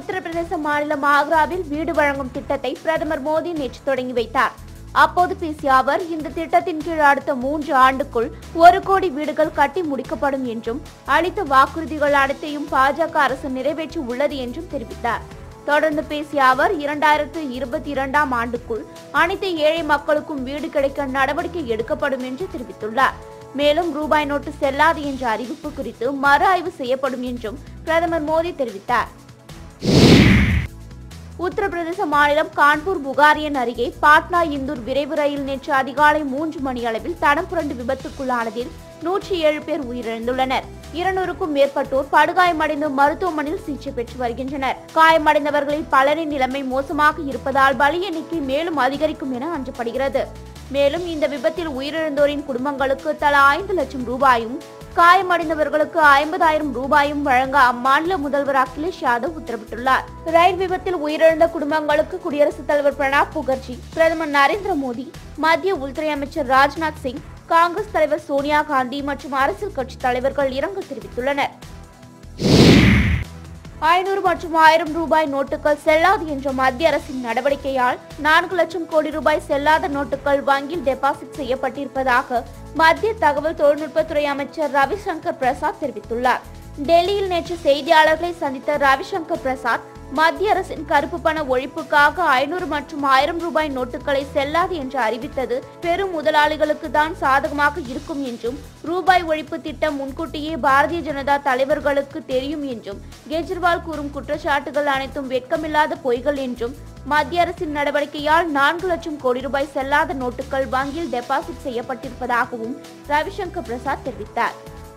உத்தரப்பிரதேச மாநிலம் ஆக்ராவில் வீடு வழங்கும் திட்டத்தை பிரதமர் மோடி நேற்று தொடங்கி வைத்தார் அப்போது பேசிய அவர் இந்த திட்டத்தின் கீழ் அடுத்த மூன்று ஆண்டுக்குள் ஒரு கோடி வீடுகள் கட்டி முடிக்கப்படும் என்றும் அளித்த வாக்குறுதிகள் அனைத்தையும் பாஜக அரசு நிறைவேற்றி உள்ளது என்றும் தெரிவித்தார் தொடர்ந்து பேசிய அவர் இரண்டாயிரத்து இருபத்தி இரண்டாம் ஆண்டுக்குள் அனைத்து ஏழை மக்களுக்கும் வீடு கிடைக்க நடவடிக்கை எடுக்கப்படும் என்று தெரிவித்துள்ளார் மேலும் ரூபாய் நோட்டு செல்லாது என்ற அறிவிப்பு குறித்து மறு ஆய்வு செய்யப்படும் என்றும் பிரதமர் மோடி தெரிவித்தார் உத்தரப்பிரதேச மாநிலம் கான்பூர் புகாரியன் அருகே பாட்னா இந்தூர் விரைவு ரயில் நேற்று அதிகாலை மூன்று மணி அளவில் தடம் புரண்டு விபத்துக்குள்ளானதில் நூற்றி ஏழு பேர் உயிரிழந்துள்ளனர் இருநூறுக்கும் மேற்பட்டோர் படுகாயமடைந்து மருத்துவமனையில் சிகிச்சை பெற்று வருகின்றனர் காயமடைந்தவர்களில் பலரின் நிலைமை மோசமாக இருப்பதால் பலி எண்ணிக்கை மேலும் அதிகரிக்கும் என அஞ்சப்படுகிறது மேலும் இந்த விபத்தில் உயிரிழந்தோரின் குடும்பங்களுக்கு தலா ஐந்து லட்சம் ரூபாயும் காயமடைந்தவர்களுக்கு ஐம்பதாயிரம் ரூபாயும் வழங்க அம்மாநில முதல்வர் அகிலேஷ் யாதவ் உத்தரவிட்டுள்ளார் ரயில் விபத்தில் உயிரிழந்த குடும்பங்களுக்கு குடியரசுத் தலைவர் பிரணாப் முகர்ஜி பிரதமர் நரேந்திர மோடி மத்திய உள்துறை அமைச்சர் ராஜ்நாத் சிங் காங்கிரஸ் தலைவர் சோனியா காந்தி மற்றும் அரசியல் கட்சி தலைவர்கள் இரங்கல் தெரிவித்துள்ளனர் ஐநூறு மற்றும் ஆயிரம் ரூபாய் நோட்டுகள் செல்லாது என்ற மத்திய அரசின் நடவடிக்கையால் நான்கு லட்சம் கோடி ரூபாய் செல்லாத நோட்டுகள் வங்கியில் டெபாசிட் செய்யப்பட்டிருப்பதாக மத்திய தகவல் தொழில்நுட்பத்துறை அமைச்சர் ரவிசங்கர் பிரசாத் தெரிவித்துள்ளார் டெல்லியில் நேற்று செய்தியாளர்களை சந்தித்த ரவிசங்கர் பிரசாத் மத்திய அரசின் கருப்பு பண ஒழிப்புக்காக ஐநூறு மற்றும் ஆயிரம் ரூபாய் நோட்டுகளை செல்லாது என்று அறிவித்தது பெரும் முதலாளிகளுக்கு தான் சாதகமாக இருக்கும் என்றும் ரூபாய் ஒழிப்பு திட்டம் முன்கூட்டியே பாரதிய ஜனதா தலைவர்களுக்கு தெரியும் என்றும் கெஜ்ரிவால் கூறும் குற்றச்சாட்டுகள் அனைத்தும் வெட்கமில்லாத பொய்கள் என்றும் மத்திய அரசின் நடவடிக்கையால் நான்கு லட்சம் கோடி ரூபாய் செல்லாத நோட்டுகள் வங்கியில் டெபாசிட் செய்யப்பட்டிருப்பதாகவும் ரவிசங்கர் பிரசாத் தெரிவித்தார்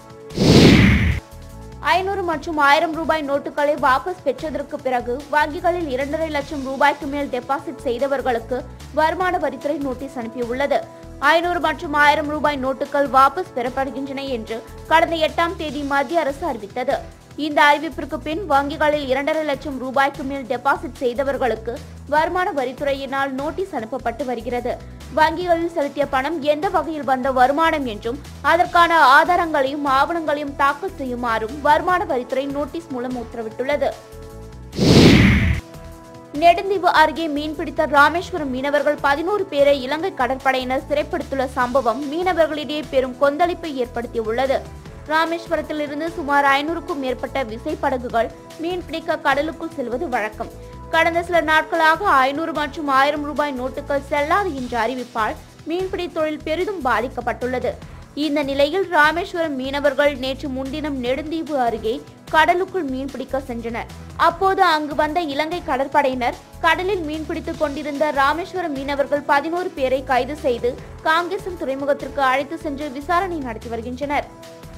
ஐநூறு மற்றும் ஆயிரம் ரூபாய் நோட்டுகளை வாபஸ் பெற்றதற்கு பிறகு வங்கிகளில் இரண்டரை லட்சம் ரூபாய்க்கு மேல் டெபாசிட் செய்தவர்களுக்கு வருமான வரித்துறை நோட்டீஸ் அனுப்பியுள்ளது ஐநூறு மற்றும் ஆயிரம் ரூபாய் நோட்டுகள் வாபஸ் பெறப்படுகின்றன என்று கடந்த எட்டாம் தேதி மத்திய அரசு அறிவித்தது இந்த அறிவிப்பிற்கு பின் வங்கிகளில் இரண்டரை லட்சம் ரூபாய்க்கு மேல் டெபாசிட் செய்தவர்களுக்கு வருமான வரித்துறையினால் நோட்டீஸ் அனுப்பப்பட்டு வருகிறது வங்கிகளில் செலுத்திய பணம் எந்த வகையில் வந்த வருமானம் என்றும் அதற்கான ஆதாரங்களையும் ஆவணங்களையும் தாக்கல் செய்யுமாறும் வருமான வரித்துறை நோட்டீஸ் மூலம் உத்தரவிட்டுள்ளது நெடுந்தீவு அருகே மீன்பிடித்த ராமேஸ்வரம் மீனவர்கள் பதினோரு பேரை இலங்கை கடற்படையினர் சிறைப்பிடித்துள்ள சம்பவம் மீனவர்களிடையே பெரும் கொந்தளிப்பை ஏற்படுத்தியுள்ளது ராமேஸ்வரத்தில் இருந்து சுமார் ஐநூறுக்கும் மேற்பட்ட விசைப்படகுகள் மீன்பிடிக்க கடலுக்குள் செல்வது வழக்கம் கடந்த சில நாட்களாக ஐநூறு மற்றும் ஆயிரம் ரூபாய் நோட்டுகள் செல்லாது என்ற அறிவிப்பால் மீன்பிடி தொழில் பெரிதும் பாதிக்கப்பட்டுள்ளது இந்த நிலையில் ராமேஸ்வரம் மீனவர்கள் நேற்று முன்தினம் நெடுந்தீவு அருகே கடலுக்குள் மீன்பிடிக்க சென்றனர் அப்போது அங்கு வந்த இலங்கை கடற்படையினர் கடலில் மீன்பிடித்துக் கொண்டிருந்த ராமேஸ்வரம் மீனவர்கள் பதினோரு பேரை கைது செய்து காங்கேசன் துறைமுகத்திற்கு அழைத்து சென்று விசாரணை நடத்தி வருகின்றனர்